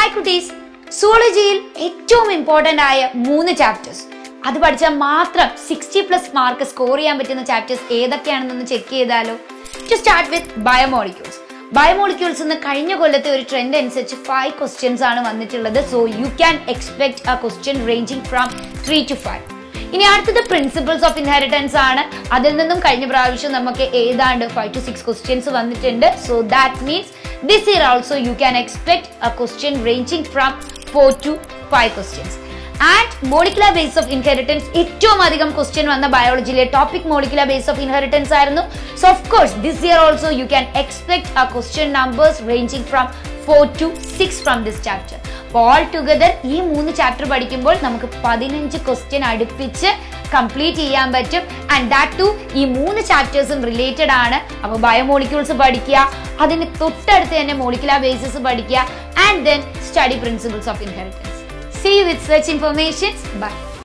hi കുട്ടീസ് സുവോളജിയിൽ ഏറ്റവും important ആയ മൂന്ന് ചാപ്റ്റേഴ്സ് അത് പഠിച്ചാൽ മാത്രം സിക്സ്റ്റി പ്ലസ് മാർക്ക് സ്കോർ ചെയ്യാൻ പറ്റുന്ന ചാപ്റ്റേഴ്സ് ഏതൊക്കെയാണെന്നൊന്ന് ചെക്ക് ചെയ്താലോ to start with biomolecules biomolecules എന്ന് കഴിഞ്ഞ കൊല്ലത്തെ ഒരു ട്രെൻഡ് അനുസരിച്ച് ഫൈവ് ക്വസ്റ്റ്യൻസ് ആണ് വന്നിട്ടുള്ളത് so you can expect a question ranging from three to five ഇനി അടുത്തത് പ്രിൻസിപ്പിൾസ് ഓഫ് ഇൻഹെറിറ്റൻസ് ആണ് അതിൽ നിന്നും കഴിഞ്ഞ പ്രാവശ്യം നമുക്ക് ഏതാണ്ട് ഫൈവ് ടു സിക്സ് ക്വസ്റ്റ്യൻസ് വന്നിട്ടുണ്ട് so that means this year also you can expect a question ranging from four to five questions and molecular base of inheritance ഏറ്റവും അധികം ക്വസ്റ്റ്യൻ വന്ന ബയോളജിയിലെ topic molecular base of inheritance ആയിരുന്നു so of course this year also you can expect a question numbers ranging from four to six from this chapter all together ഈ മൂന്ന് chapter പഠിക്കുമ്പോൾ നമുക്ക് പതിനഞ്ച് ക്വസ്റ്റ്യൻ അടുപ്പിച്ച് കംപ്ലീറ്റ് ചെയ്യാൻ പറ്റും ആൻഡ് ദാറ്റ് ടു ഈ മൂന്ന് ചാപ്റ്റേഴ്സും റിലേറ്റഡ് ആണ് അപ്പോൾ ബയോമോളിക്യൂൾസ് പഠിക്കുക അതിന് തൊട്ടടുത്ത് തന്നെ മോളിക്കുലർ ബേസിസ് പഠിക്കുക and then study principles of inheritance see with such informations by